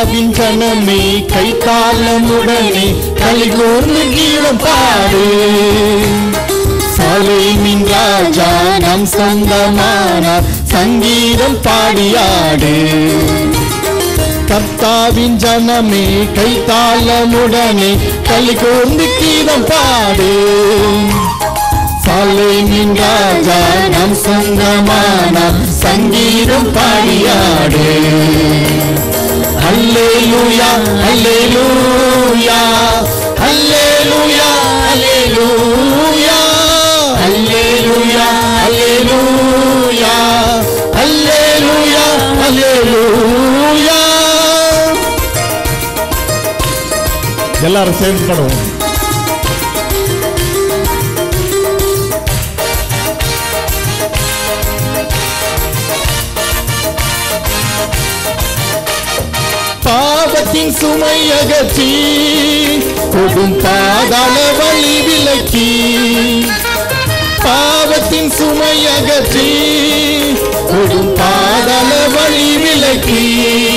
கத்தாவின் ஜனமே கைத்தாளமுடனே கலிகூர்ந்து கீதம் பாடு சாலேமின் ராஜா நம் சொந்தமானார் சங்கீதம் பாடியாடு கர்த்தாவின் ஜனமே கைத்தாளமுடனே கலிகூர்ந்து கீதம் பாடு சாலேமின் ராஜா நம் சொந்தமானார் சங்கீதம் பாடியாடு அல்லேலூயா அல்லேலூயா அல்லேலூயா அல்லேலூயா அல்லேலூயா அல்லேலூயா அல்லேலூயா அல்லேலூயா எல்லாரும் சேர்ந்து பாடுவோம் பாவத்தின் சுமை அகற்றி கொடும் பாதாள வழி விலக்கி பாவத்தின் சுமை அகற்றி கொடும் பாதாள வழி விலக்கி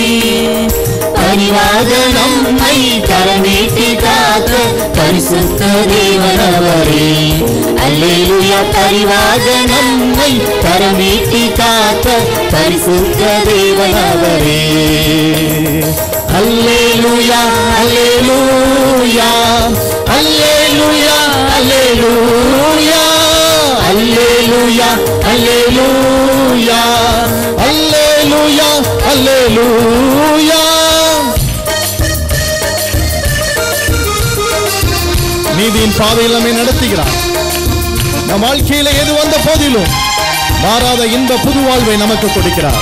பரிவாக நம்மை கரநீட்டி காக்க பரிசுத்த தேவனவரே அல்லேலூயா பரிவாக நம்மை கரநீட்டி காக்க பரிசுத்த தேவனவரே அல்லேலூயா அல்லேலூயா அல்லேலூயா அல்லேலூயா அல்லேலூயா அல்லேலூயா அல்லேலூயா அல்லேலூயா நீதியின் பாதையில் நம்மை நடத்துகிறார் நம் வாழ்க்கையில எது வந்த போதிலும் மாறாத இன்ப புது வாழ்வை நமக்கு கொடுக்கிறார்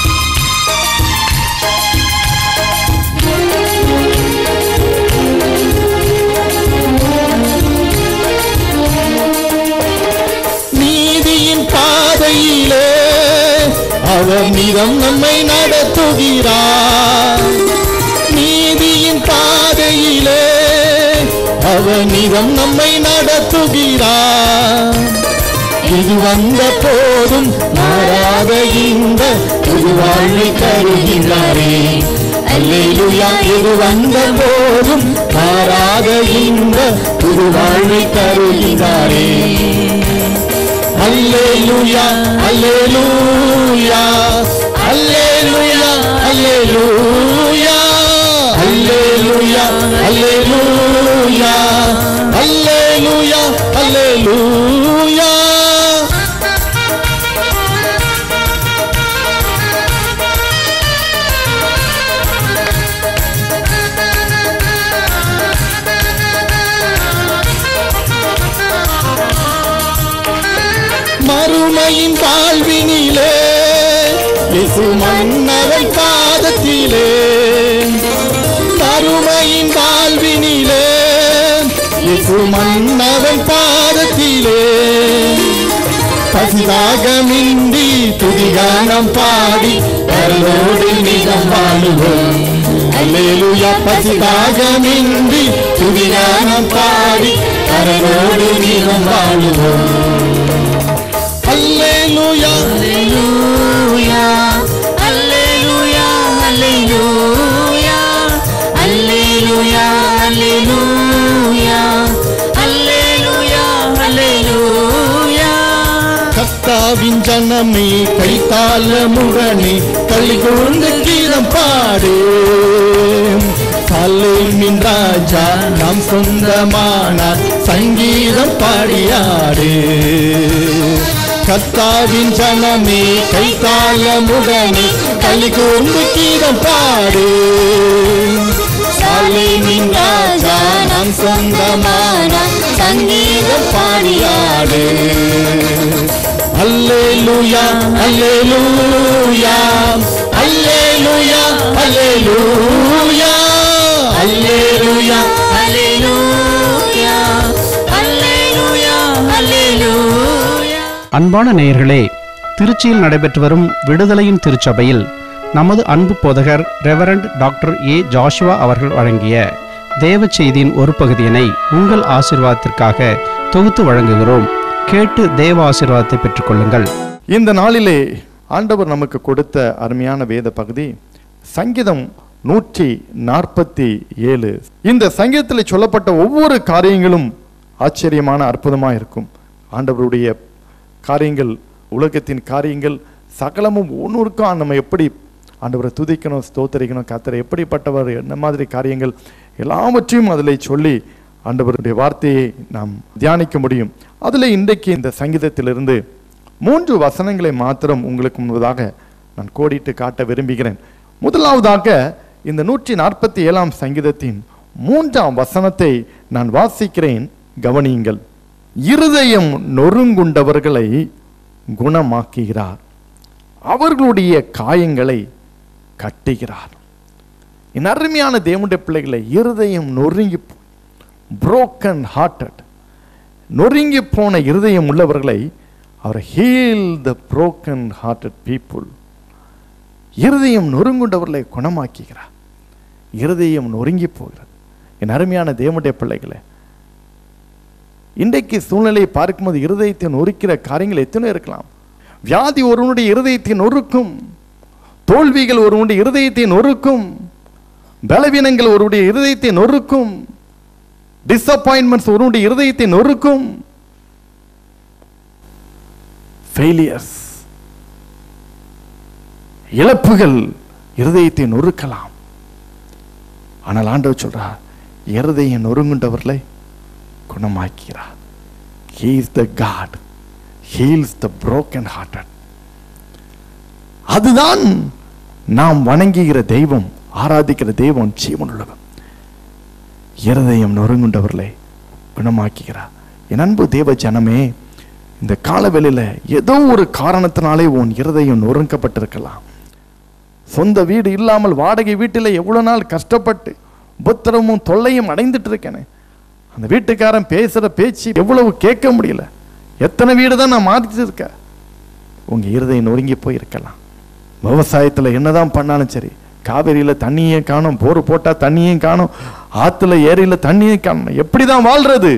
நீதியின் பாதையிலே அவர் நிதம் நம்மை நடத்துகிறார் நீதியின் பாதையிலே அவர் நிதம் நம்மை நடத்துகிறார் இது வந்த போதும் மாறாத இந்த புது வாழ்வை தருகின்றாரே அல்லேலூயா இது வந்த போதும் மாறாத இந்த புது வாழ்வை தருகின்றாரே அல்லேலூயா அல்லேலூயா அல்லேலூயா அல்லேலூயா அல்லேலூயா அல்லேலூயா அல்லேலூயா அல்லேலூயா மறுமையின் வாழ்வினிலே இசு மன்னவன் பாதத்திலே மறுமையின் வாழ்வினிலே இசு மன்னவன் பாதத்திலே பசிதாகமின்றி துதிகானம் பாடி பரலோடு மிகம் வாழுவோம் அல்லேலூயா பசிதாகமின்றி துதிகானம் பாடி பரலோடு மிகம் வாழுவோம் அல்லேலூயா Alleluia, alleluia, alleluia, alleluia, alleluia, alleluia, alleluia. கர்த்தாவின் ஜனமே கைத்தாளமுடனே களி கூர்ந்து கீதம் பாடு சாலேமின் ராஜா நாம் சொந்தமானார் சங்கீதம் பாடியாடு கர்த்தாவின் ஜனமே கைத்தாளமுடனே களி கூர்ந்து கீதம் பாடு சாலேமின் ராஜா நாம் சொந்தமானார் சங்கீதம் பாடியாடு அல்லேலூயா அல்லேலூயா அல்லேலூயா அல்லேலூயா அல்லேலூயா Alleluia, alleluia, alleluia. அன்பான நேயர்களே திருச்சியில் நடைபெற்று வரும் விடுதலையின் திருச்சபையில் நமது அன்பு போதகர் ரெவரண்ட் டாக்டர் ஏ ஜாஷுவா அவர்கள் வழங்கிய தேவ செய்தியின் ஒரு பகுதியினை உங்கள் ஆசீர்வாதத்திற்காக தொகுத்து வழங்குகிறோம் கேட்டு தேவ ஆசீர்வாதத்தை பெற்றுக்கொள்ளுங்கள் இந்த நாளிலே ஆண்டவர் நமக்கு கொடுத்த அருமையான வேத பகுதி சங்கீதம் நூற்றி நாற்பத்தி ஏழு இந்த சங்கீதத்தில் சொல்லப்பட்ட ஒவ்வொரு காரியங்களும் ஆச்சரியமான அற்புதமாக இருக்கும் ஆண்டவருடைய காரியங்கள் உலகத்தின் காரியங்கள் சகலமும் ஒன்னொருக்கும் நம்ம எப்படி ஆண்டவரை துதிக்கணும் ஸ்தோத்தரிக்கணும் கத்தரை எப்படிப்பட்டவர் என்ன மாதிரி காரியங்கள் எல்லாவற்றையும் அதில் சொல்லி ஆண்டவருடைய வார்த்தையை நாம் தியானிக்க முடியும் அதில் இன்றைக்கு இந்த சங்கீதத்திலிருந்து மூன்று வசனங்களை மாத்திரம் உங்களுக்கு முன்பதாக நான் கோடிட்டு காட்ட விரும்புகிறேன் முதலாவதாக இந்த நூற்றி நாற்பத்தி ஏழாம் சங்கீதத்தின் மூன்றாம் வசனத்தை நான் வாசிக்கிறேன் கவனியுங்கள் இருதயம் நொறுங்குண்டவர்களை குணமாக்குகிறார் அவர்களுடைய காயங்களை கட்டுகிறார் என் அருமையான தேவனுடைய பிள்ளைகளை இருதயம் நொறுங்கி புரோக்கன் ஹார்ட்டட் நொறுங்கி போன இருதயம் உள்ளவர்களை அவர் heal the broken hearted people இருதயம் நொறுங்குண்டவர்களை குணமாக்குகிறார் இருதயம் நொறுங்கி போகிறது என் அருமையான தேவனுடைய பிள்ளைகளை இன்றைக்கு சூழ்நிலையை பார்க்கும்போது இருதயத்தை நொறுக்கிற காரியங்கள் எத்தனை இருக்கலாம் வியாதி ஒருவனுடைய இருதயத்தை நொறுக்கும் தோல்விகள் ஒருவனுடைய இருதயத்தை நொறுக்கும் பலவீனங்கள் ஒருவருடைய இருதயத்தை நொறுக்கும் டிசப்பாயின்மெண்ட்ஸ் ஒருவனுடைய இருதயத்தை நொறுக்கும் ஃபெயிலியர்ஸ் இழப்புகள் இருதயத்தை நொறுக்கலாம் ஆனால் ஆண்டவர் சொல்றார் இருதயம் நொறுங்குண்டவர்களை குணமாக்கிறார் he is the god heals the broken hearted அதுதான் நாம் வணங்குகிற தெய்வம் ஆராதிக்கிற தெய்வம் ஜீவனுள்ளவன் இருதயம் நொறுங்குண்டவர்களை குணமாக்குகிறார் என் அன்பு தேவ ஜனமே இந்த காலவெளியில ஏதோ ஒரு காரணத்தினாலே உன் இருதயம் நொறுக்கப்பட்டிருக்கலாம் சொந்த வீடு இல்லாமல் வாடகை வீட்டில் எவ்வளோ நாள் கஷ்டப்பட்டு உபத்திரமும் தொல்லையும் அடைந்துட்டு இருக்கேனே அந்த வீட்டுக்காரன் பேசுகிற பேச்சு எவ்வளவு கேட்க முடியல எத்தனை வீடு தான் நான் மாற்றிட்டு இருக்கேன் உங்கள் இருதயம் நொறுங்கி போயிருக்கலாம் விவசாயத்தில் என்னதான் பண்ணாலும் சரி காவேரியில் தண்ணியே காணும் போர் போட்டால் தண்ணியும் காணும் ஆற்றுல ஏரியில் தண்ணியும் காணும் எப்படி தான் வாழ்றது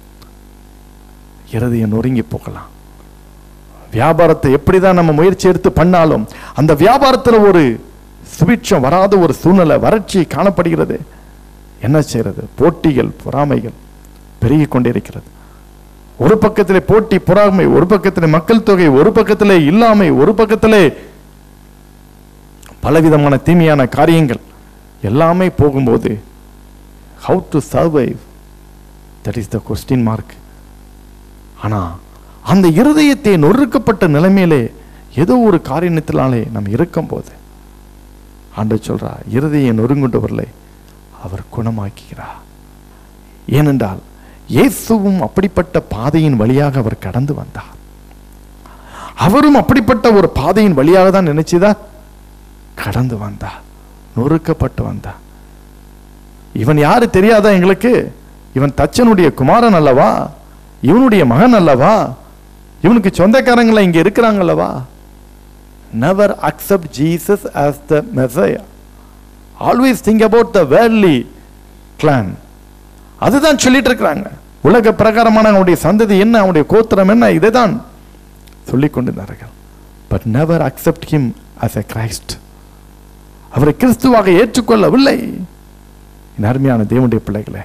இருதயம் நொறுங்கி போகலாம் வியாபாரத்தை எப்படி தான் நம்ம முயற்சி எடுத்து பண்ணாலும் அந்த வியாபாரத்தில் ஒரு சுபிட்சம் வராத ஒரு சூழ்நிலை வறட்சி காணப்படுகிறது என்ன செய்யறது போட்டிகள் பொறாமைகள் பெருகி கொண்டிருக்கிறது ஒரு பக்கத்திலே போட்டி பொறாமை ஒரு பக்கத்திலே மக்கள் தொகை ஒரு பக்கத்திலே இல்லாமை ஒரு பக்கத்திலே பலவிதமான தீமையான காரியங்கள் எல்லாமே போகும்போது how to survive that is the question mark ஆனா அந்த இருதயத்தை நொறுக்கப்பட்ட நிலைமையிலே ஏதோ ஒரு காரியத்தினாலே நம்ம இருக்கும்போது ஆண்டவர் சொல்றா இருதயம் நொறுங்குண்டவர்களை அவர் குணமாக்குகிறார் ஏனென்றால் இயேசுவும் அப்படிப்பட்ட பாதையின் வழியாக அவர் கடந்து வந்தார் அவரும் அப்படிப்பட்ட ஒரு பாதையின் வழியாக தான் நினைச்சுதா கடந்து வந்தார் நொறுக்கப்பட்டு வந்தார் இவன் யாரு தெரியாதா எங்களுக்கு இவன் தச்சனுடைய குமாரன் அல்லவா இவனுடைய மகன் அல்லவா இவனுக்கு சொந்தக்காரங்கள இங்க இருக்கிறாங்க அல்லவா never accept Jesus as the messiah always think about the வேர்லி கிளான் அதுதான் சொல்லிட்டு இருக்கிறாங்க உலக பிரகாரமான அவனுடைய சந்ததி என்ன அவனுடைய கோத்திரம் என்ன இதை தான் சொல்லிக் கொண்டிருந்தார்கள் but never accept him as a Christ அவரை கிறிஸ்துவாக ஏற்றுக்கொள்ளவில்லை என் அருமையான தேவனுடைய பிள்ளைகளே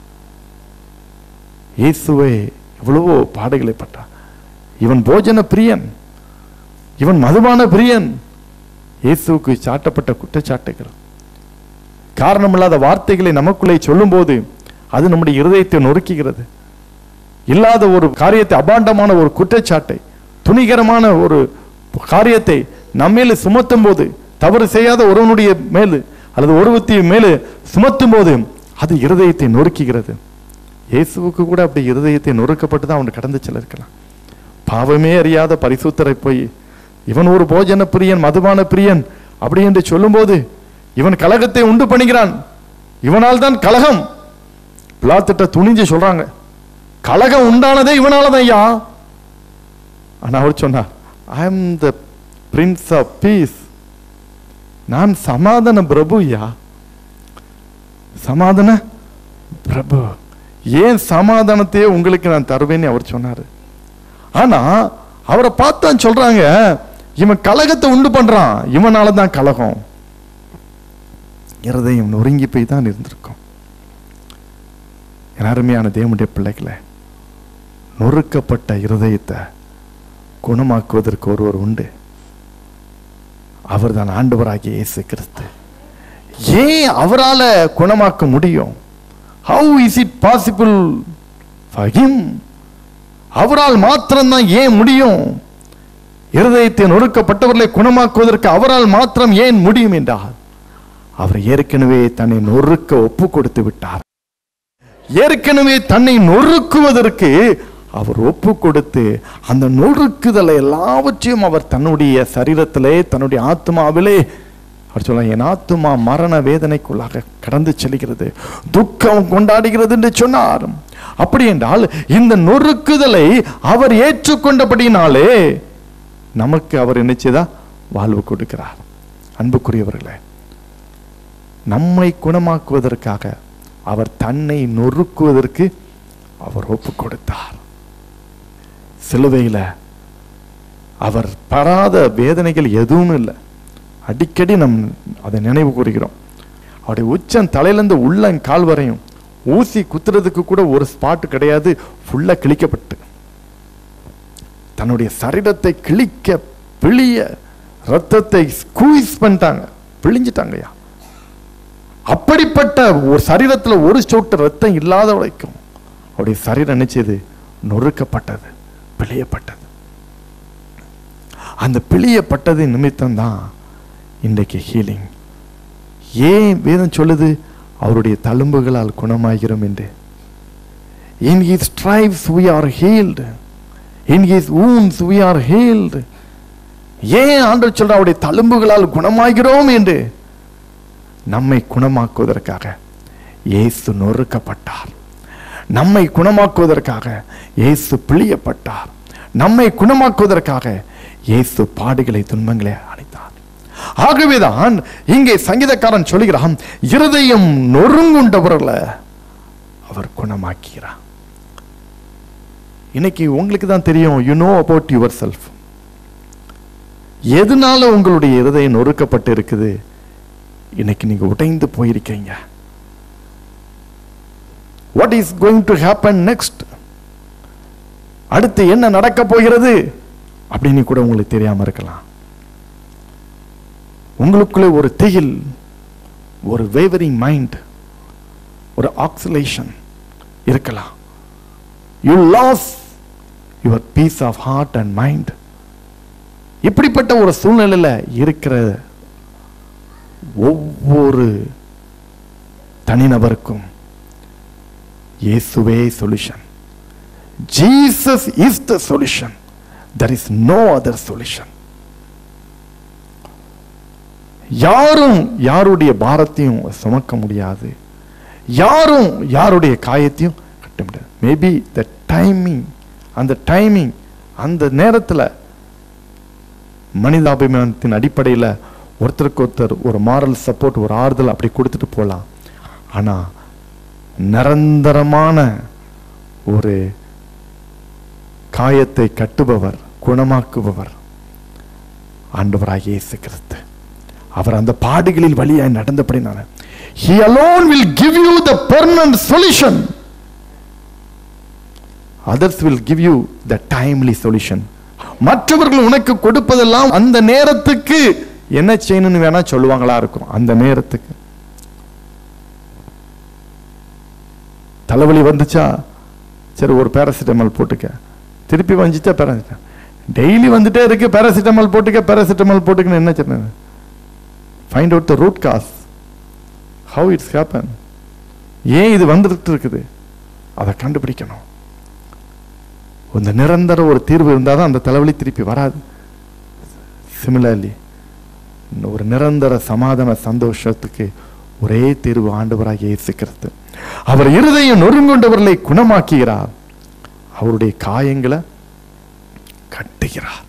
இயேசுவே எவ்வளவோ பாடுகளை பட்டான் இவன் போஜன பிரியன் இவன் மதுபான பிரியன் இயேசுவுக்கு சாட்டப்பட்ட குற்றச்சாட்டுகள் காரணமில்லாத வார்த்தைகளை நமக்குள்ளே சொல்லும்போது அது நம்முடைய இருதயத்தை நொறுக்குகிறது இல்லாத ஒரு காரியத்தை அபாண்டமான ஒரு குற்றச்சாட்டை துணிகரமான ஒரு காரியத்தை நம்மேல சுமத்தும் போது தவறு செய்யாத ஒருவனுடைய மேலு அல்லது ஒருவத்தி மேலு சுமத்தும் போது அது இருதயத்தை நொறுக்குகிறது இயேசுவுக்கு கூட அப்படி இருதயத்தை நொறுக்கப்பட்டு தான் அவன் கடந்து செல்லிருக்கலாம் பாவமே அறியாத பரிசுத்தரை போய் இவன் ஒரு போஜன பிரியன் மதுபான பிரியன் அப்படி என்று சொல்லும்போது இவன் கலகத்தை உண்டு பண்ணுகிறான் இவனால் தான் கலகம் பிளாத்திட்ட துணிஞ்சு சொல்றாங்க கலகம் உண்டானதே இவனால தான் ஐயா ஆனா அவர் சொன்னார் I am the prince of peace நான் சமாதான பிரபு ஐயா சமாதான பிரபு ஏன் சமாதானத்தையே உங்களுக்கு நான் தருவேன்னு அவர் சொன்னாரு ஆனா அவரை பார்த்தான் சொல்றாங்க இவன் கலகத்தை உண்டு பண்றான் இவனால தான் கலகம் இருதயம் நொறுங்கி போய் தான் இருந்திருக்கும் என் அருமையான தேவனுடைய பிள்ளைகளை நொறுக்கப்பட்ட இருதயத்தை குணமாக்குவதற்கு ஒருவர் உண்டு அவர்தான் ஆண்டவராகிய இயேசு கிறிஸ்து ஏன் அவரால குணமாக்க முடியும் how is it possible for him அவரால் மாத்திரம்தான் ஏன் முடியும் இருதயத்தை நொறுக்கப்பட்டவர்களை குணமாக்குவதற்கு அவரால் மாத்திரம் ஏன் முடியும் என்றால் அவர் ஏற்கனவே தன்னை நொறுக்க ஒப்பு கொடுத்து விட்டார் ஏற்கனவே தன்னை நொறுக்குவதற்கு அவர் ஒப்பு கொடுத்து அந்த நொறுக்குதலை எல்லாவற்றையும் அவர் தன்னுடைய சரீரத்திலே தன்னுடைய ஆத்மாவிலே அவர் சொல்ல என் ஆத்மா மரண வேதனைக்குள்ளாக கடந்து செல்கிறது துக்கம் கொண்டாடுகிறது என்று சொன்னார் அப்படி என்றால் இந்த நொறுக்குதலை அவர் ஏற்றுக்கொண்டபடினாலே நமக்கு அவர் நினைச்சதா வாழ்வு கொடுக்கிறார் அன்புக்குரியவர்களே நம்மை குணமாக்குவதற்காக அவர் தன்னை நொறுக்குவதற்கு அவர் ஒப்பு கொடுத்தார் சிலுவையில் அவர் படாத வேதனைகள் எதுவும் இல்லை அடிக்கடி நம் அதை நினைவு கூறுகிறோம் அவருடைய உச்சம் தலையிலேருந்து உள்ளங் கால் வரையும் ஊசி குத்துறதுக்கு கூட ஒரு ஸ்பாட் கிடையாது ஃபுல்லா கிழிக்கப்பட்டு தன்னுடைய சரீரத்தை கிழிக்க பிழிய ரத்தத்தை ஸ்கூஸ் பண்ணிட்டாங்க பிழிஞ்சிட்டாங்கய்யா அப்படிப்பட்ட ஒரு சரீரத்துல ஒரு சொட்டு ரத்தம் இல்லாத வரைக்கும் அவருடைய சரீரம் நினைச்சது நொறுக்கப்பட்டது பிழியப்பட்டது அந்த பிழியப்பட்டது நிமித்தம் தான் இன்றைக்கு ஹீலிங் ஏன் வேதம் சொல்லுது அவருடைய தழும்புகளால் குணமாகிறோம் என்று இன் his stripes we are healed in his wounds we are healed ஏன் ஆண்டவர் சொல்ற அவருடைய தழும்புகளால் குணமாகிறோம் என்று நம்மை குணமாக்குவதற்காக இயேசு நொறுக்கப்பட்டார் நம்மை குணமாக்குவதற்காக இயேசு பிழியப்பட்டார் நம்மை குணமாக்குவதற்காக இயேசு பாடுகளை துன்பங்களை அடைத்தார் ஆகவேதான் இங்கே சங்கீதக்காரன் சொல்லுகிறான் இருதயம் நொறுங்குண்டவர்களை அவர் குணமாக்கிறார் இன்னைக்கு உங்களுக்கு தான் தெரியும் you know about yourself எதனால உங்களுடைய இருதயம் நொறுக்கப்பட்டு இருக்குது இன்னைக்கு நீங்க உடைந்து போயிருக்கீங்க what is going to happen next அடுத்து என்ன நடக்க போகிறது அப்படின்னு கூட உங்களுக்கு தெரியாம இருக்கலாம் உங்களுக்குள்ளே ஒரு திகில் ஒரு வேவரிங் மைண்ட் ஒரு ஆக்சிலேஷன் இருக்கலாம் you lose your peace of heart and mind இப்படிப்பட்ட ஒரு சூழ்நிலையில இருக்கிற ஒவ்வொரு தனிநபருக்கும் இயேசுவே solution Jesus is the solution there is no other solution யாரும் யாருடைய பாரத்தையும் சுமக்க முடியாது யாரும் யாருடைய காயத்தையும் கட்ட முடியாது மேபி த டைமிங் அந்த டைமிங் அந்த நேரத்தில் மனிதாபிமானத்தின் அடிப்படையில் ஒருத்தருக்கு ஒருத்தர் ஒரு மாரல் சப்போர்ட் ஒரு ஆறுதல் அப்படி கொடுத்துட்டு போகலாம் ஆனால் நிரந்தரமான ஒரு காயத்தை கட்டுபவர் குணமாக்குபவர் ஆண்டவராகிய இயேசு கிறிஸ்து அவர் அந்த பாடுகளில் வழியாய் நடந்தபடினால he alone will give you the permanent solution others will give you the timely solution மற்றவர்கள் உனக்கு கொடுப்பதெல்லாம் அந்த நேரத்துக்கு என்ன செய்யணும்னு வேணா சொல்லுவாங்களா இருக்கும் அந்த நேரத்துக்கு தலைவலி வந்துச்சா சரி ஒரு பேராசிட்டமால் போட்டுக்க திருப்பி வந்துச்சா பேராசிட்டமால் டெய்லி வந்துட்டே இருக்கு பேராசிட்டமால் போட்டுக்க பேராசிட்டமால் போட்டுக்கன்னு என்ன சொன்னது find out the root cause how it's happen ஏன் இது வந்துட்டு இருக்குது அதை கண்டுபிடிக்கணும் இந்த நிரந்தர ஒரு தீர்வு இருந்தால் தான் அந்த தலைவலி திருப்பி வராது சிமிலர்லி ஒரு நிரந்தர சமாதான சந்தோஷத்துக்கு ஒரே தீர்வு ஆண்டவராக இயேசு கிறிஸ்து அவர் இருதயம் நொறுங்கொண்டவர்களை குணமாக்குகிறார் அவருடைய காயங்களை கட்டுகிறார்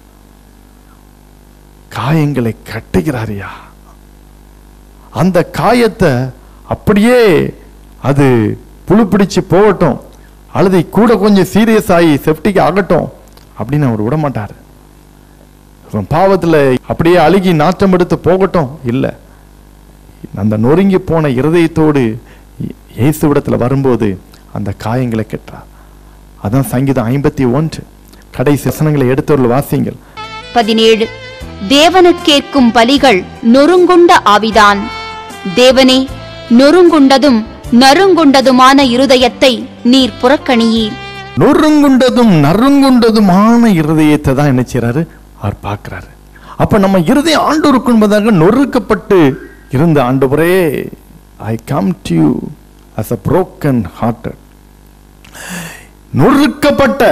காயங்களை கட்டுகிறாரியா அந்த காயத்தை அப்படியே அது புழு பிடிச்சு போகட்டும் அல்லது கூட கொஞ்சம் சீரியஸ் ஆகி செப்டிக் ஆகட்டும் அப்படின்னு அவர் விட மாட்டார் இவன் பாவத்துல அப்படியே அழுகி நாட்டம் எடுத்து போகட்டும் இல்லை அந்த நொறுங்கி போன இருதயத்தோடு இ- இயேசுவிடத்தில் வரும்போது அந்த காயங்களை கெட்டார் அதான் சங்கீதம் ஐம்பத்தி ஒன்று கடைசி வசனங்களை எடுத்தவர்கள் வாசிங்கள் பதினேழு தேவனுக்கேற்கும் பலிகள் நொறுங்குண்ட ஆவிதான் தேவனே நொறுங்குண்டதும் நறுங்குண்டதுமான இருதயத்தை நீர் புறக்கணியீர் நொறுங்குண்டதும் நறுங்குண்டதுமான இருதயத்தை தான் என்ன செய்றாரு அவர் பார்க்கிறாரு அப்ப நம்ம இருதயம் ஆண்டோருக்கு என்பதாக நொறுக்கப்பட்டு இருந்த ஆண்டவரே I come to you as a broken hearted நொறுக்கப்பட்ட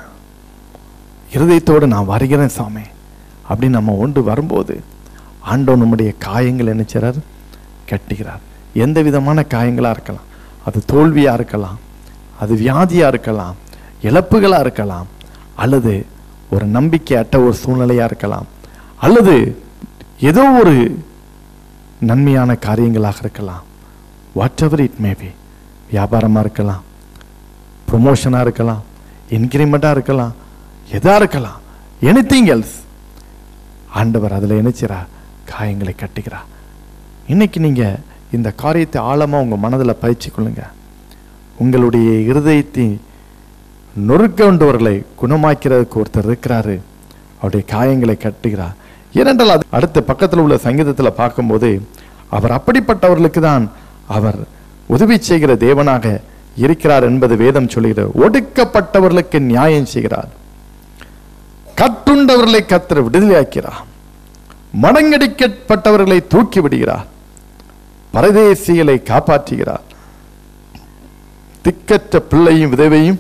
இருதயத்தோடு நான் வருகிறேன் சாமி அப்படின்னு நம்ம ஒன்று வரும்போது ஆண்டவர் நம்முடைய காயங்கள் என்ன செய்றார் கட்டுகிறார் எந்த விதமான காயங்களாக இருக்கலாம் அது தோல்வியாக இருக்கலாம் அது வியாதியாக இருக்கலாம் இழப்புகளாக இருக்கலாம் அல்லது ஒரு நம்பிக்கையற்ற ஒரு சூழ்நிலையாக இருக்கலாம் அல்லது ஏதோ ஒரு நன்மையான காரியங்களாக இருக்கலாம் வாட் எவர் இட் மேபி வியாபாரமாக இருக்கலாம் ப்ரொமோஷனாக இருக்கலாம் இன்க்ரிமெண்ட்டாக இருக்கலாம் எதா இருக்கலாம் எனிதிங் எல்ஸ் ஆண்டவர் அதில் இணைச்சிறார் காயங்களை கட்டுகிறார் இன்னைக்கு நீங்கள் இந்த காரியத்தை ஆழமாக உங்கள் மனதில் பயிற்சி கொள்ளுங்க உங்களுடைய இருதயத்தை நொறுக்கொண்டவர்களை குணமாக்கிறதுக்கு ஒருத்தர் இருக்கிறாரு அவருடைய காயங்களை கட்டுகிறார் ஏனென்றால் அது அடுத்த பக்கத்தில் உள்ள சங்கீதத்தில் பார்க்கும்போது அவர் அப்படிப்பட்டவர்களுக்கு தான் அவர் உதவி செய்கிற தேவனாக இருக்கிறார் என்பது வேதம் சொல்கிறது ஒடுக்கப்பட்டவர்களுக்கு நியாயம் செய்கிறார் கட்டுண்டவர்களை கத்தர் விடுதலையாக்கிறார் மடங்கடிக்கப்பட்டவர்களை தூக்கி விடுகிறார் பரதேசிகளை காப்பாற்றுகிறார் திக்கற்ற பிள்ளையும் விதவையும்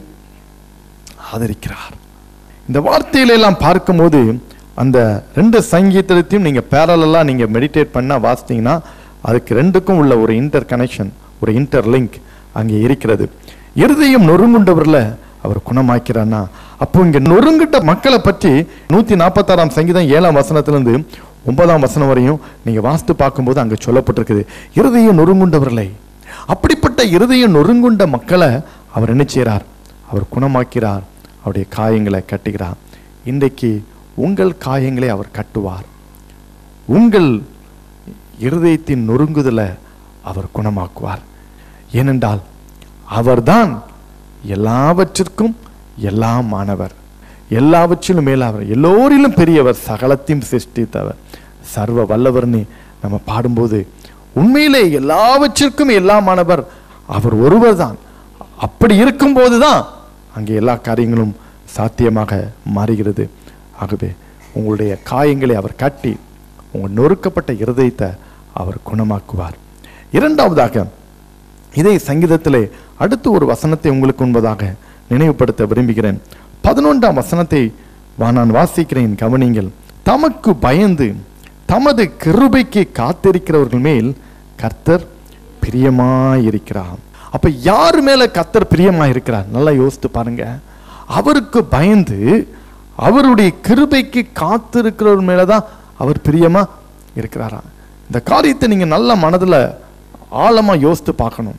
ஆதரிக்கிறார் இந்த வார்த்தைகளை எல்லாம் பார்க்கும்போது அந்த ரெண்டு சங்கீதத்தையும் நீங்க பேரலா நீங்க மெடிடேட் பண்ணா வாசித்தீங்கன்னா அதுக்கு ரெண்டுக்கும் உள்ள ஒரு இன்டர் கனெக்ஷன் ஒரு இன்டர் லிங்க் அங்கே இருக்கிறது இருதயம் நொறுங்குண்டவர்ல அவர் குணமாக்கிறான்னா அப்போ இங்க நொறுங்கிட்ட மக்களை பற்றி நூத்தி நாற்பத்தாறாம் சங்கீதம் ஏழாம் வசனத்திலிருந்து ஒன்பதாம் வசனம் வரையும் நீங்க வாசித்து பார்க்கும்போது அங்க சொல்லப்பட்டிருக்குது இருதயம் நொறுங்குண்டவர்களை அப்படிப்பட்ட இருதயம் நொறுங்குண்ட மக்களை அவர் என்ன செய்றார் அவர் குணமாக்கிறார் அவருடைய காயங்களை கட்டுகிறார் இன்றைக்கு உங்கள் காயங்களை அவர் கட்டுவார் உங்கள் இருதயத்தின் நொறுங்குதலை அவர் குணமாக்குவார் ஏனென்றால் அவர்தான் எல்லாவற்றிற்கும் எல்லாமானவர் எல்லாவற்றிலும் மேலாவர் எல்லோரிலும் பெரியவர் சகலத்தையும் சிருஷ்டித்தவர் சர்வ வல்லவர்னு நம்ம பாடும்போது உண்மையிலே எல்லாவற்றிற்கும் எல்லாமானவர் அவர் ஒருவர் தான் அப்படி இருக்கும்போது தான் அங்கே எல்லா காரியங்களும் சாத்தியமாக மாறுகிறது ஆகவே உங்களுடைய காயங்களை அவர் கட்டி உங்கள் நொறுக்கப்பட்ட இருதயத்தை அவர் குணமாக்குவார் இரண்டாவதாக இதே சங்கீதத்திலே அடுத்து ஒரு வசனத்தை உங்களுக்கு முன்பதாக நினைவுபடுத்த விரும்புகிறேன் பதினொன்றாம் வசனத்தை வா நான் வாசிக்கிறேன் கவனிங்கள் தமக்கு பயந்து தமது கிருபைக்கு காத்திருக்கிறவர்கள் மேல் கர்த்தர் பிரியமாயிருக்கிறார் அப்ப யார் மேல கர்த்தர் பிரியமாயிருக்கிறார் நல்லா யோசித்து பாருங்க அவருக்கு பயந்து அவருடைய கிருபைக்கு காத்திருக்கிறவர் மேலதான் அவர் பிரியமா இருக்கிறாராம் இந்த காரியத்தை நீங்க நல்ல மனதுல ஆழமா யோசித்து பார்க்கணும்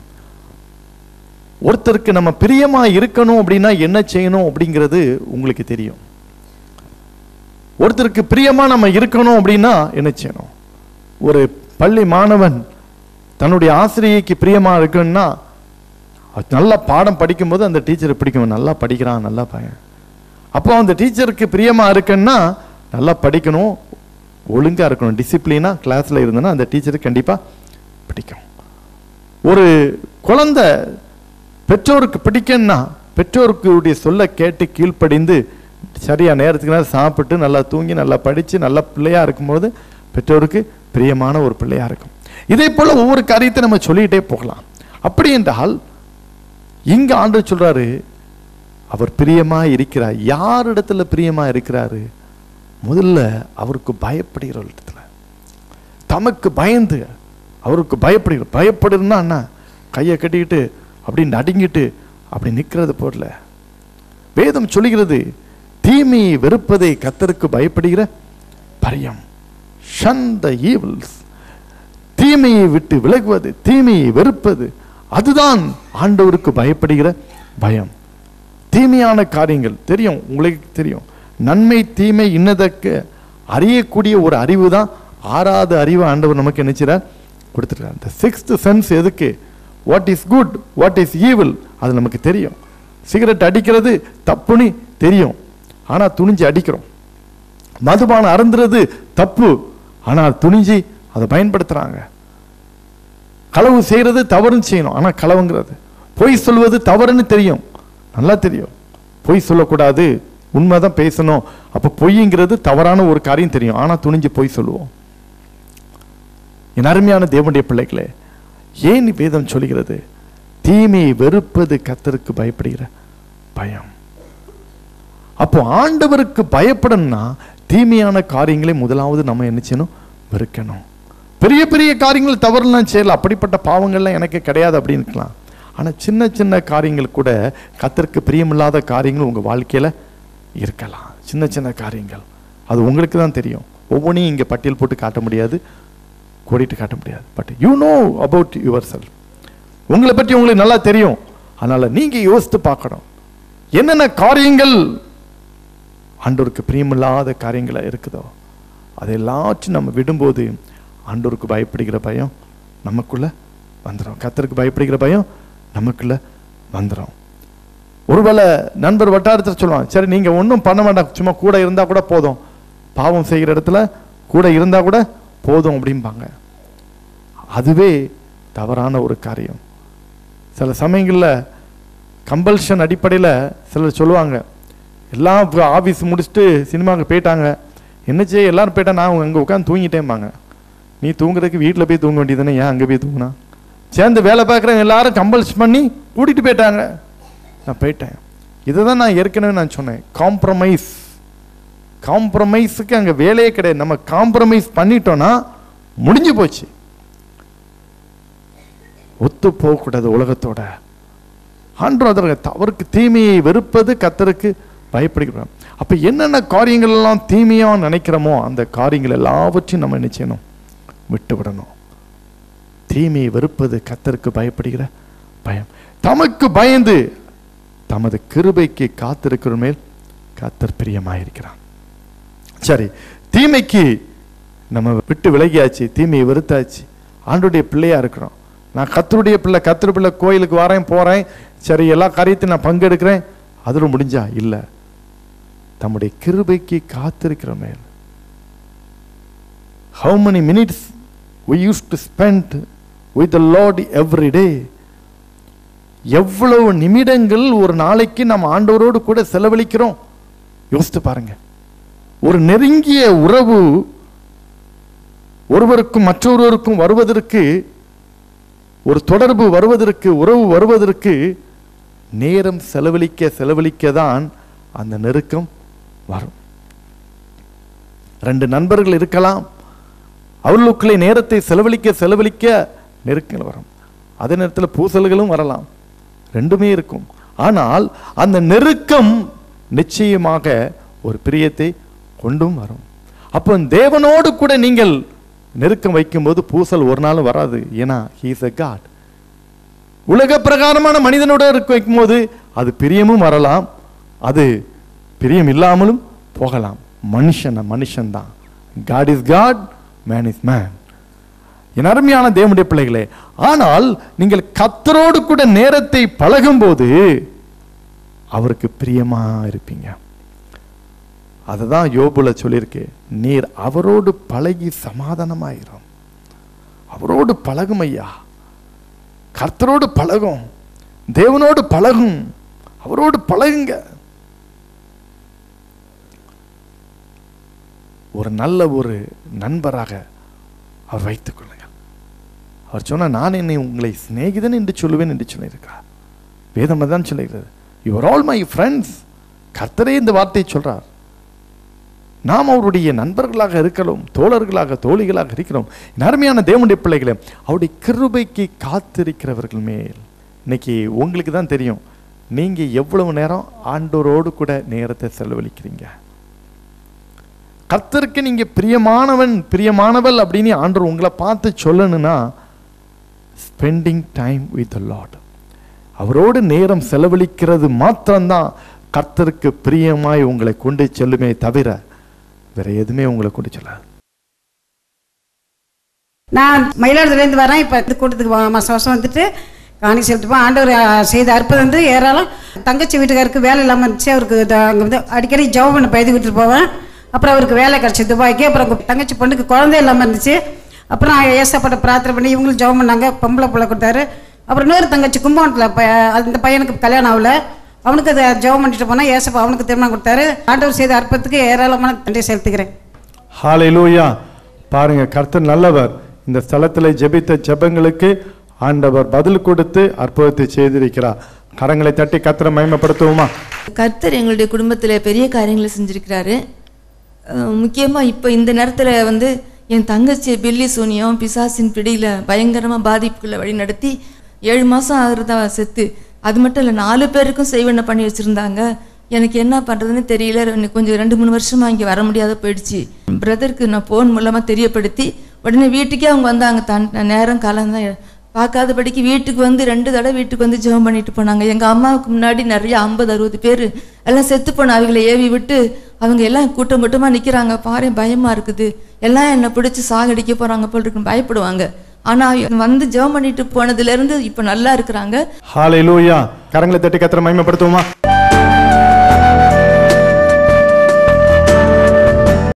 ஒருத்தருக்கு நம்ம பிரியமா இருக்கணும் அப்படின்னா என்ன செய்யணும் அப்படிங்கிறது உங்களுக்கு தெரியும் ஒருத்தருக்கு பிரியமா நம்ம இருக்கணும் அப்படின்னா என்ன செய்யணும் ஒரு பள்ளி மாணவன் தன்னுடைய ஆசிரியைக்கு பிரியமா இருக்கணும்னா அது நல்லா பாடம் படிக்கும்போது அந்த டீச்சரை பிடிக்கும் நல்லா படிக்கிறான் நல்லா பையன் அப்போ அந்த டீச்சருக்கு பிரியமா இருக்குன்னா நல்லா படிக்கணும் ஒழுங்கா இருக்கணும் டிசிப்ளினா கிளாஸ்ல இருந்தனா அந்த டீச்சருக்கு கண்டிப்பா பிடிக்கும் ஒரு குழந்தை பெற்றோருக்கு பிடிக்கும்னா பெற்றோருக்குடைய சொல்ல கேட்டு கீழ்ப்படிந்து சரியா நேரத்துக்கு நேரம் சாப்பிட்டு நல்லா தூங்கி நல்லா படிச்சு நல்ல பிள்ளையா இருக்கும்போது பெற்றோருக்கு பிரியமான ஒரு பிள்ளையா இருக்கும் இதே போல ஒவ்வொரு காரியத்தை நம்ம சொல்லிக்கிட்டே போகலாம் அப்படி என்றால் இங்க ஆண்டு சொல்றாரு அவர் பிரியமா இருக்கிறார் யார் இடத்துல பிரியமா இருக்கிறாரு முதல்ல அவருக்கு பயப்படுகிற இடத்துல தமக்கு பயந்து அவருக்கு பயப்படுகிற பயப்படுறதுன்னா என்ன கையை கட்டிக்கிட்டு அப்படி நடுங்கிட்டு அப்படி நிற்கிறது போடல வேதம் சொல்லுகிறது தீமையை வெறுப்பதை கத்தருக்கு பயப்படுகிற பரியம் ஷன் த ஈவல்ஸ் தீமையை விட்டு விலகுவது தீமையை வெறுப்பது அதுதான் ஆண்டவருக்கு பயப்படுகிற பயம் தீமையான காரியங்கள் தெரியும் உங்களுக்கு தெரியும் நன்மை தீமை இன்னதற்கு அறியக்கூடிய ஒரு அறிவு தான் ஆறாவது அறிவு ஆண்டவர் நமக்கு நினைச்சார் கொடுத்துருக்காரு இந்த சிக்ஸ்த் சென்ஸ் எதுக்கு what is good what is evil அது நமக்கு தெரியும் சிகரெட் அடிக்கிறது தப்புன்னு தெரியும் ஆனா துணிஞ்சு அடிக்கிறோம் மதுபானம் அருந்துறது தப்பு ஆனால் துணிஞ்சு அதை பயன்படுத்துறாங்க களவு செய்யறது தவறுன்னு செய்யணும் ஆனா களவுங்கிறது பொய் சொல்வது தவறுன்னு தெரியும் நல்லா தெரியும் பொய் சொல்லக்கூடாது உண்மைதான் பேசணும் அப்ப பொய்ங்கிறது தவறான ஒரு காரியம் தெரியும் ஆனா துணிஞ்சு பொய் சொல்லுவோம் என் அருமையான தேவனுடைய பிள்ளைகளே ஏன் வேதம் சொல்கிறது தீமையை வெறுப்பது கத்தருக்கு பயப்படுகிற பயம் அப்போ ஆண்டவருக்கு பயப்படணும்னா தீமையான காரியங்களை முதலாவது நம்ம என்ன செய்யணும் வெறுக்கணும் பெரிய பெரிய காரியங்கள் தவறுலாம் செய்யலாம் அப்படிப்பட்ட பாவங்கள்லாம் எனக்கு கிடையாது அப்படின்னு இருக்கலாம் ஆனா சின்ன சின்ன காரியங்கள் கூட கத்தருக்கு பிரியமில்லாத காரியங்கள் உங்க வாழ்க்கையில இருக்கலாம் சின்ன சின்ன காரியங்கள் அது உங்களுக்கு தான் தெரியும் ஒவ்வொன்றையும் இங்க பட்டியல் போட்டு காட்ட முடியாது கோடிட்டு காட்ட முடியாது but you know about yourself உங்களை பற்றி உங்களுக்கு நல்லா தெரியும் அதனால நீங்க யோசித்து பார்க்கணும் என்னென்ன காரியங்கள் ஆண்டவருக்கு பிரியமில்லாத காரியங்களா இருக்குதோ அதை எல்லாத்தையும் நம்ம விடும்போது ஆண்டவருக்கு பயப்படுகிற பயம் நமக்குள்ள வந்துடும் கத்தருக்கு பயப்படுகிற பயம் நமக்குள்ள வந்துடும் ஒருவேளை நண்பர் வட்டாரத்தில் சொல்லுவான் சரி நீங்க ஒன்றும் பண்ண வேண்டாம் சும்மா கூட இருந்தா கூட போதும் பாவம் செய்கிற இடத்துல கூட இருந்தா கூட போதும் அப்படிம்பாங்க அதுவே தவறான ஒரு காரியம் சில சமயங்களில் கம்பல்ஷன் அடிப்படையில் சிலர் சொல்லுவாங்க எல்லாம் ஆஃபீஸ் முடிச்சுட்டு சினிமாவுக்கு போயிட்டாங்க என்ன செய்ய எல்லாரும் போயிட்டா நான் அங்கே உட்காந்து தூங்கிட்டேன்பாங்க நீ தூங்குறதுக்கு வீட்டில் போய் தூங்க வேண்டியதுதானே ஏன் அங்கே போய் தூங்குனா சேர்ந்து வேலை பார்க்குறவங்க எல்லாரும் கம்பல்ஸ் பண்ணி கூட்டிகிட்டு போயிட்டாங்க நான் போயிட்டேன் இதை தான் நான் ஏற்கனவே நான் சொன்னேன் காம்ப்ரமைஸ் காம்ப்ரமைஸுக்கு அங்கே வேலையே கிடையாது நம்ம காம்ப்ரமைஸ் பண்ணிட்டோம்னா முடிஞ்சு போச்சு ஒத்து போகக்கூடாது உலகத்தோட ஆண்டவர் அதற்கு அவருக்கு தீமையை வெறுப்பது கத்தருக்கு பயப்படுகிறோம் அப்ப என்னென்ன காரியங்கள் எல்லாம் தீமையா நினைக்கிறோமோ அந்த காரியங்கள் எல்லாவற்றையும் நம்ம என்ன செய்யணும் விட்டு விடணும் தீமையை வெறுப்பது கத்தருக்கு பயப்படுகிற பயம் தமக்கு பயந்து தமது கிருபைக்கு காத்திருக்கிற மேல் கத்தர் பிரியமாயிருக்கிறான் சரி தீமைக்கு நம்ம விட்டு விலகியாச்சு தீமையை வெறுத்தாச்சு ஆண்டுடைய பிள்ளையா இருக்கிறோம் நான் கத்தருடைய பிள்ளை கத்தரு பிள்ளை கோயிலுக்கு வரேன் போறேன் சரி எல்லா காரியத்தையும் நான் பங்கெடுக்கிறேன் அதில் முடிஞ்சா இல்லை தம்முடைய கிருபைக்கு காத்திருக்கிற மேல் how many minutes we used to spend with the lord every day எவ்வளவு நிமிடங்கள் ஒரு நாளைக்கு நம்ம ஆண்டவரோடு கூட செலவழிக்கிறோம் யோசித்து பாருங்க ஒரு நெருங்கிய உறவு ஒருவருக்கும் மற்றொருவருக்கும் வருவதற்கு ஒரு தொடர்பு வருவதற்கு உறவு வருவதற்கு நேரம் செலவழிக்க செலவழிக்க தான் அந்த நெருக்கம் வரும் ரெண்டு நண்பர்கள் இருக்கலாம் அவர்களுக்குள்ளே நேரத்தை செலவழிக்க செலவழிக்க நெருக்கங்கள் வரும் அதே நேரத்தில் பூசல்களும் வரலாம் ரெண்டுமே இருக்கும் ஆனால் அந்த நெருக்கம் நிச்சயமாக ஒரு பிரியத்தை கொண்டும் வரும் அப்போ தேவனோடு கூட நீங்கள் நெருக்கம் வைக்கும்போது பூசல் ஒரு நாளும் வராது ஏன்னா ஹீஸ் a காட் உலக பிரகாரமான மனிதனோட இருக்க வைக்கும்போது அது பிரியமும் வரலாம் அது பிரியம் இல்லாமலும் போகலாம் மனுஷன் மனுஷன் தான் God is God man is man என் அருமையான தேவனுடைய பிள்ளைகளே ஆனால் நீங்கள் கத்தரோடு கூட நேரத்தை பழகும்போது அவருக்கு பிரியமா இருப்பீங்க அதுதான் யோபுல சொல்லியிருக்கு நீர் அவரோடு பழகி சமாதானமாயிரும் அவரோடு பழகும் ஐயா கர்த்தரோடு பழகும் தேவனோடு பழகும் அவரோடு பழகுங்க ஒரு நல்ல ஒரு நண்பராக அவர் வைத்துக் கொள்ளுங்கள் அவர் சொன்ன நான் என்னை உங்களை சிநேகிதன் என்று சொல்லுவேன் என்று சொல்லியிருக்கிறார் வேதம் தான் சொல்லுகிறது யுவர் ஆல் மை ஃப்ரெண்ட்ஸ் கர்த்தரே இந்த வார்த்தையை சொல்றார் நாம் அவருடைய நண்பர்களாக இருக்கலாம் தோழர்களாக தோழிகளாக இருக்கிறோம் என் அருமையான தேவனுடைய பிள்ளைகளே அவருடைய கிருபைக்கு காத்திருக்கிறவர்கள் மேல் இன்னைக்கு உங்களுக்கு தான் தெரியும் நீங்க எவ்வளவு நேரம் ஆண்டோரோடு கூட நேரத்தை செலவழிக்கிறீங்க கர்த்தருக்கு நீங்க பிரியமானவன் பிரியமானவள் அப்படின்னு ஆண்டவர் உங்களை பார்த்து சொல்லணும்னா ஸ்பெண்டிங் டைம் வித் லார்ட் அவரோடு நேரம் செலவழிக்கிறது மாத்திரம்தான் கர்த்தருக்கு பிரியமாய் உங்களை கொண்டு செல்லுமே தவிர வேற எதுவுமே உங்களை கொண்டு செல்லாது நான் மயிலாடுதுறையிலேருந்து வரேன் இப்போ இந்த கூட்டத்துக்கு வா- மாசம் வருஷம் வந்துட்டு காணி செலுத்துப்போம் ஆண்டவர் ஆ, செய்த அற்புதம் வந்து ஏராளம் தங்கச்சி வீட்டுக்காருக்கு வேலை இல்லாமல் இருந்துச்சு அவருக்கு அங்கே வந்து அடிக்கடி ஜவ் பண்ண பயிர் விட்டுட்டு போவேன் அப்புறம் அவருக்கு வேலை கிடச்சி துபாய்க்கு அப்புறம் அவங்க தங்கச்சி பொண்ணுக்கு குழந்தை இல்லாமல் இருந்துச்சு அப்புறம் ஏசப்பட்ட பிரார்த்தனை பண்ணி இவங்களும் ஜெபம் பண்ணாங்க பொம்பளை பிள்ளை கொடுத்தாரு அப்புறம் இன்னொரு தங்கச்சி கும்பகோணத்தில் ப அந்த பையனுக்கு கல்யாணம் ஆகல அவனுக்கு அதை ஜெபம் பண்ணிட்டு போனால் ஏசப்பா அவனுக்கு திருமணம் கொடுத்தாரு ஆண்டவர் செய்த அற்புதத்துக்கு ஏராளமான நன்றி செலுத்துகிறேன் ஹalleluya பாருங்க கர்த்தர் நல்லவர் இந்த ஸ்தலத்தில் ஜெபித்த ஜெபங்களுக்கு ஆண்டவர் பதில் கொடுத்து அற்புதத்தை செய்திருக்கிறார் கரங்களை தட்டி கர்த்தரை மகிமைப்படுத்துவோமா கர்த்தர் எங்களுடைய குடும்பத்தில் பெரிய காரியங்களை செஞ்சிருக்கிறாரு முக்கியமாக இப்போ இந்த நேரத்தில் வந்து என் தங்கச்சி பில்லி சூனியம் பிசாசின் பிடியில் பயங்கரமாக பாதிப்புக்குள்ள வழி நடத்தி ஏழு மாதம் ஆகுறதா செத்து அது மட்டும் இல்லை நாலு பேருக்கும் செய்வன பண்ணி வச்சுருந்தாங்க எனக்கு என்ன பண்ணுறதுன்னு தெரியல எனக்கு கொஞ்சம் ரெண்டு மூணு வருஷமாக இங்கே வர முடியாத போயிடுச்சு பிரதருக்கு நான் ஃபோன் மூலமாக தெரியப்படுத்தி உடனே வீட்டுக்கே அவங்க வந்தாங்க தன் நேரம் காலம் தான் பார்க்காதபடிக்கு வீட்டுக்கு வந்து ரெண்டு தடவை வீட்டுக்கு வந்து ஜெபம் பண்ணிட்டு போனாங்க எங்கள் அம்மாவுக்கு முன்னாடி நிறைய ஐம்பது அறுபது பேர் எல்லாம் செத்து போன அவங்கள ஏவி விட்டு அவங்க எல்லாம் கூட்டம் கூட்டமாக நிற்கிறாங்க பாரு பயமாக இருக்குது எல்லாம் என்னை பிடிச்சி சாகடிக்க போகிறாங்க போல் இருக்குன்னு பயப்படுவாங்க ஆனால் வந்து ஜெபம் பண்ணிட்டு போனதுலேருந்து இப்போ நல்லா இருக்கிறாங்க ஹalleluya கரங்களை தட்டி கர்த்தரை மகிமைப்படுத்துவோமா